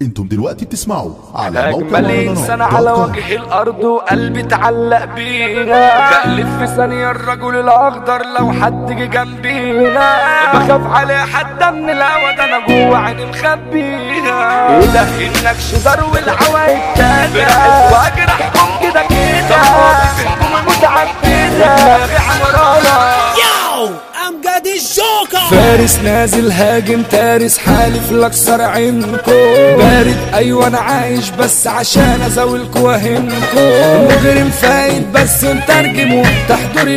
انتم دلوقتي بتسمعوا على موقع أجمل مهرجانات إنسان دوت على كوم. وجه الأرض وقلبي اتعلق بيها بقلب في ثانية الرجل الأخضر لو حد جه جنبينا بخاف عليه حتى من الهوا ده أنا جوه عيني مخبيها إيه ده إنك شجر والعوايد تاتا وأجرحكم كده كده فيكم متعبدة دماغي عمرانة Yo, I'm got this joker. فارس نازل هاجم تارس حالف لكسر عينكو بارد ايوه انا عايش بس عشان ازاولكوا واهمكو مجرم فايت بس مترجم وتحضري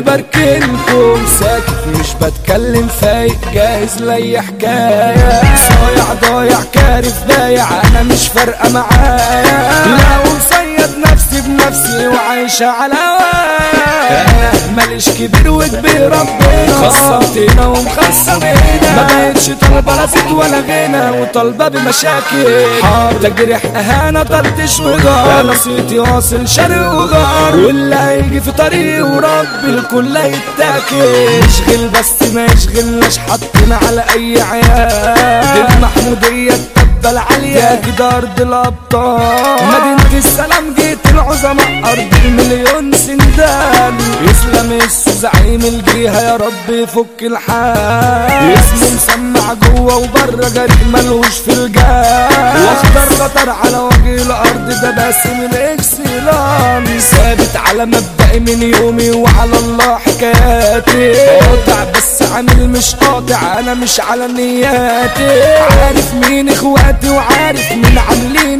بركنكم ساكت مش بتكلم فايت جاهز لاي حكايه صايع ضايع كارف بايع انا مش فارقه معايا لا ومصيد نفسي بنفسي وعايشه على هوايا انا ماليش كبير وكبير ربنا خصمتنا ومخصمينا ما بقتش طالبه لا زيت ولا غنى وطالبه بمشاكل حار تجرح اهانه طلتش وجار انا صيتي واصل شرق وغار واللي هيجي في طريقي ورب الكل هيتاكل اشغل بس ما يشغلناش حطينا على اي عيال دي المحموديه التبه العاليه كده ارض الابطال مدينه السلام جيت العظماء ارض المليون سندان يسلم السو زعيم الجيهه يا رب يفك الحال اسمه مسمع جوه وبره جريح ملوش في الجال واخضر خطر على وجه الارض ده باسم الاكسلان ثابت على مبدئي من يومي وعلى الله حكاياتي قاطع بس عامل مش قاطع انا مش على نياتي عارف مين اخواتي وعارف مين عاملين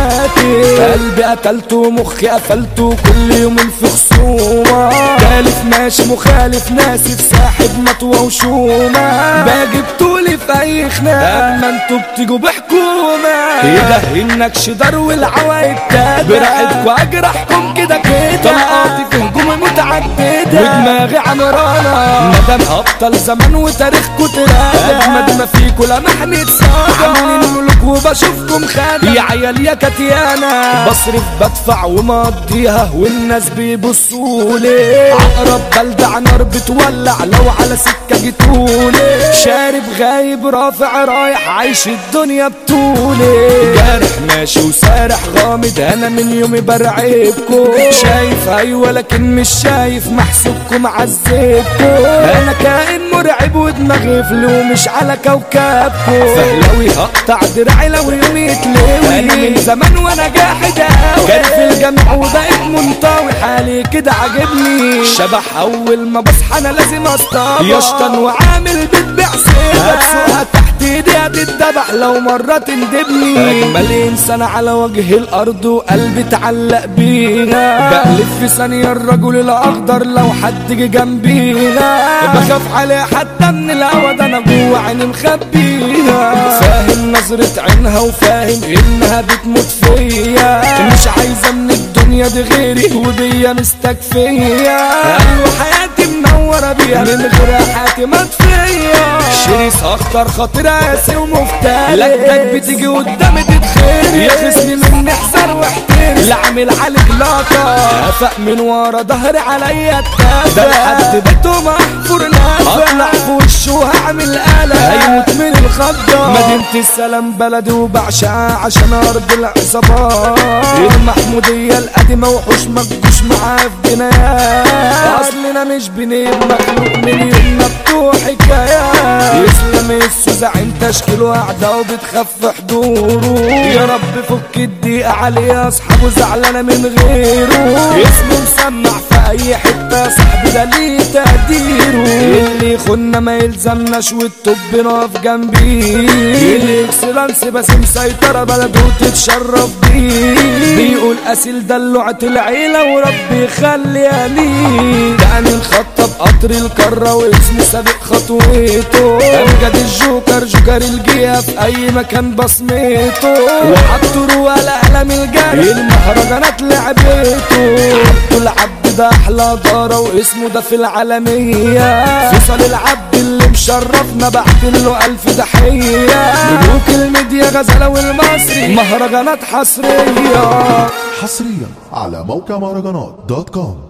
اخواتي قلبي قتلته ومخي قفلته كل يومين في خصومه تالف ماشي مخالف ناسي في ساحب مطوه وشومه باجي بطولي في اي خناقه اما انتوا بتيجوا بحكومه ايه ده انك شدار والعوايد تاتا براحتكوا اجرحكم كده كده طلقاتي في هجومي متعدده ودماغي عمرانه مدام ابطال زمان وتاريخكوا ترادا اجمد ما فيكوا لمحني اتصادى عاملين ملوك وبشوفكم خانه يا عيال يا كتيانا بصرف بدفع ومقضيها والناس بيبصولي عقرب بلدع نار بتولع لو على سكه جيتولي شارب غايب رافع رايح عايش الدنيا بطولي جارح ماشي وسارح غامض انا من يومي برعبكم شايف ايوه لكن مش شايف محسوبكم عذبكم انا كائن مرعب ودماغي فلو مش على كوكبكم فهلوي هقطع دراعي لو يومي يتلوي انا من زمان وانا جاحد اوي جري في الجامع وبقيت منطوي حالي كده عاجبني شبح اول ما بصحى انا لازم اصطاد يشطن وعامل بتبيع سيبه بسوقها تحت ايدي هتتذبح لو مرة تندبني اجمل انسان على وجه الارض وقلبي اتعلق بيها بقلب في ثانية الرجل الاخضر لو حد جه جنبينا بخاف عليه حتى من الهوا ده انا جوه عيني مخبيها فاهم نظرة عينها وفاهم انها بتموت فيا مش عايزة من الدنيا دي غيري ودي مستكفية ايوه حياتي منورة بيها من غير حياتي مطفية شريس اخطر خاطر قاسي ومفترس لكتك بتيجي قدامي تتخير يا خصمي مني احذر واحترس لا عامل عليك لقطة افق من ورا ظهري عليا التافه ده لحد بيته محفور نافع اطلع في وشه وهعمل قلق هيموت من الخضة مدينة السلام بلدي وبعشقها عشان ارض العصابات المحمودية القديمة وحوش مجوش معاه في جنايات اصلنا مش بنيب مخلوق من يومنا بتوع حكايات يسلم السو زعيم تشكيله قاعدة وبتخف حضوره يا رب فك الضيقة عليه اصحابه زعلانة من غيره اسمه مسمع في اي حتة صاحبي ده ليه تقديره اللي يخنا ما يلزمناش والتوب نقف جنبيه الاكسلانس بس مسيطرة بلده وتتشرف بيه بيقول اسيل دلوعة العيلة وربي يخليها ليه ده من خطة بقطر الكرة واسمه سابق خطوته امجد الجوكر جوكر الجيه في اي مكان بصمته وحطوا على قلم الجري المهرجانات لعبته عبد العبد ده احلى دارة واسمه ده في العالمية فيصل العبد اللي مشرفنا بعت له الف تحية ملوك الميديا غزالة والمصري مهرجانات حصرية حصريا على موقع مهرجانات دوت كوم